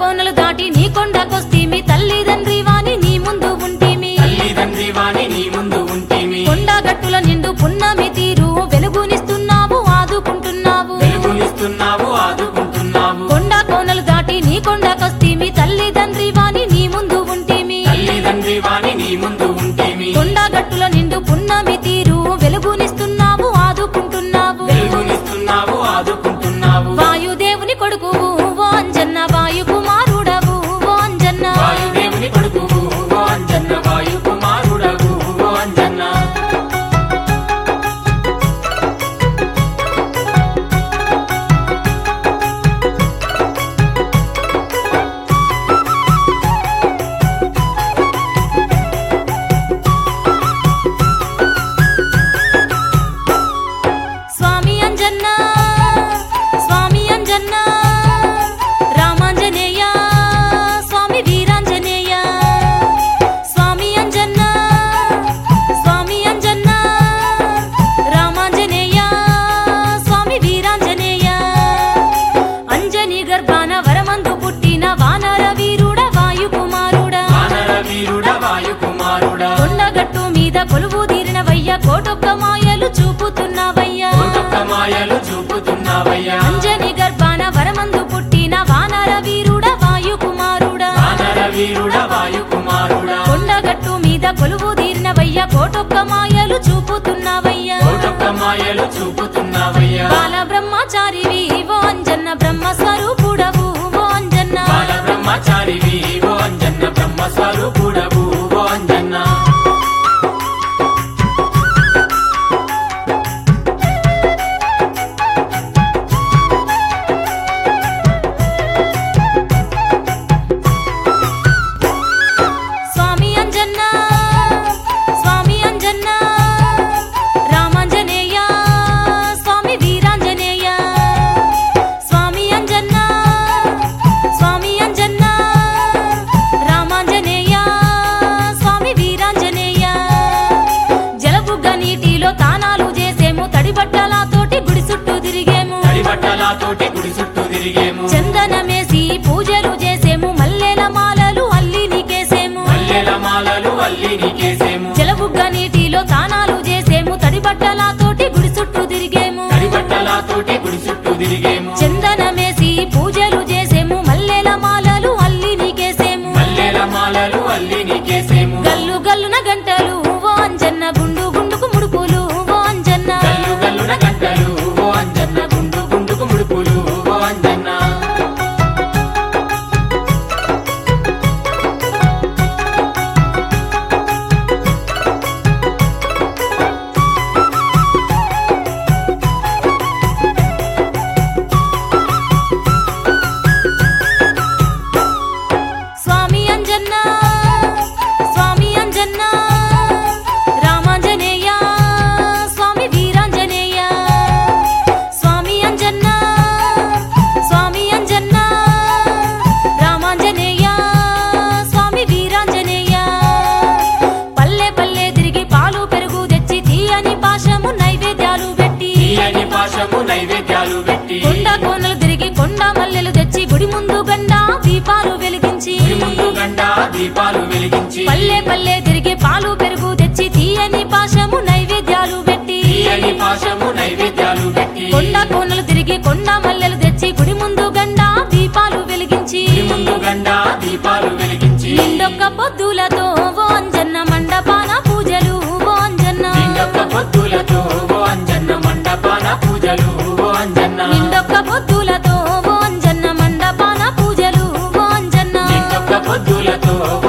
కోనలు దాటి నీ కొండకొస్తే మీ తల్లిదండ్రి వాని నీ ముందు ఉంటిమి తల్లిదండ్రి వాణి నీ ముందు ఉంటిమి కొండ గట్టుల నిండు పున్నమి తీరు వెలుగునిస్తున్నావు ఆదుకుంటున్నావు వెలుగునిస్తున్నావు ఆదుకుంటున్నావు కొండ కోనలు దాటి నీ కొండకొస్తే మీ తల్లిదండ్రి వాని నీ ముందు ఉంటిమి తల్లిదండ్రి వాణి నీ ముందు ఉంటిమి కొండ గట్టుల నిండు పున్నమి తీరు వెలుగునిస్తున్నావు ఆదుకుంటున్నావు వెలుగునిస్తున్నావు ఆదుకుంటున్నావు వాయుదేవుని కొడుకువు ఓ అంజన్న వాయు కుమారుడవు ఓ అంజన్న వాయుదేవుని కొడుకువు ఓ అంజన్న వాయు కుమారుడవు ఓ అంజన్న స్వామి అంజన్న స్వామి అంజన్న రామాంజనేయ స్వామి వీరాంజనేయ స్వామి అంజన్న స్వామి అంజన్న రామాంజనేయ స్వామి వీరాంజనేయ అంజని గర్భాన వరమందు పుట్టిన వానర వీరుడ వాయు కుమారుడా వానర వీరుడ వాయు కుమారుడా కొండగట్టు మీద కొలువు తీరినవయ్య కోటొక్క మాయలు చూపుతున్నవయ్యా కోటొక్క మాయలు చూపుతున్నావయ్యా అంజని గర్భాన వరమందు పుట్టిన వానర వీరుడ వాయు కుమారుడా వానర వీరుడ వాయు కుమారుడా కొండగట్టు మీద కొలువు తీరినవయ్య కోటొక్క మాయలు చూపుతున్నవయ్యా కోటొక్క మాయలు చూపుతున్నావయ్యా బాల బ్రహ్మచారివి ఓ అంజన్న బ్రహ్మ స్వరూపుడవు ఓ అంజన్న బాల బ్రహ్మచారివి ఓ అంజన్న బ్రహ్మ స్వరూపుడవు ఓ అంజన్న స్వామి అంజన్న స్వామి అంజన్న రామాంజనేయ స్వామి వీరాంజనేయ స్వామి అంజన్న స్వామి అంజన్న రామాంజనేయ స్వామి వీరాంజనేయ జలబుగ్గ నీటిలో తానాలు చేసేము తడి బట్టలతోటి గుడి చుట్టూ తిరిగేము తడి బట్టలతోటి గుడి చుట్టూ తిరిగేము చందనమేసి పూజలు చేసేము మల్లెల మాలలు అల్లి నీకేసేము మల్లెల మాలలు అల్లి నీకేసేము జలబుగ్గ నీటిలో తానాలు చేసేము తడి బట్టలతోటి గుడి చుట్టూ తిరిగేము తడి బట్టలతోటి గుడి చుట్టూ తిరిగేము చందనమేసి పూజలు చేసేము మల్లెల మాలలు అల్లి నీకేసేము మల్లెల మాలలు అల్లి నీకేసేము గల్లు గల్లున గంటలు ఓ అంజన్న గుండు గుండుకు ముడుపులు ఓ అంజన్న గల్లు గల్లున గంటలు ఓ అంజన్న గుండు గుండుకు ముడుపులు ఓ అంజన్న స్వామి అంజన్న స్వామి అంజన్న రామాంజనేయ స్వామి వీరాంజనేయ స్వామి అంజన్న స్వామి అంజన్న రామాంజనేయ స్వామి వీరాంజనేయ పల్లె పల్లె తిరిగి పాలు పెరుగు తెచ్చి తీయని పాశము నైవేద్యాలు పెట్టి తీయని పాశము నైవేద్యాలు పెట్టి కొండ కోనలు తిరిగి కొండ మల్లెలు తెచ్చి గుడి ముందు గండ దీపాలు వెలిగించి గుడి ముందు గంట దీపాలు వెలిగించి పల్లె పల్లె తిరిగి పాలు పెరుగు తెచ్చి తీయని పాశము నైవేద్యాలు పెట్టి తీయని పాశము నైవేద్యాలు పెట్టి కొండ కోనలు తిరిగి కొండ మల్లెలు తెచ్చి గుడి ముందు గండ దీపాలు వెలిగించి గుడి ముందు గంట దీపాలు వెలిగించి నిండొక్క పొద్దులతో ఓ అంజన్న మండపాన పూజలు ఓ అంజన్న నిండొక్క పొద్దులతో ఓ అంజన్న మండపాన పూజలు ఓ అంజన్న నిండొక్క పొద్దులతో ఓ అంజన్న మండపాన పూజలు ఓ అంజన్న నిండొక్క పొద్దులతో ఓ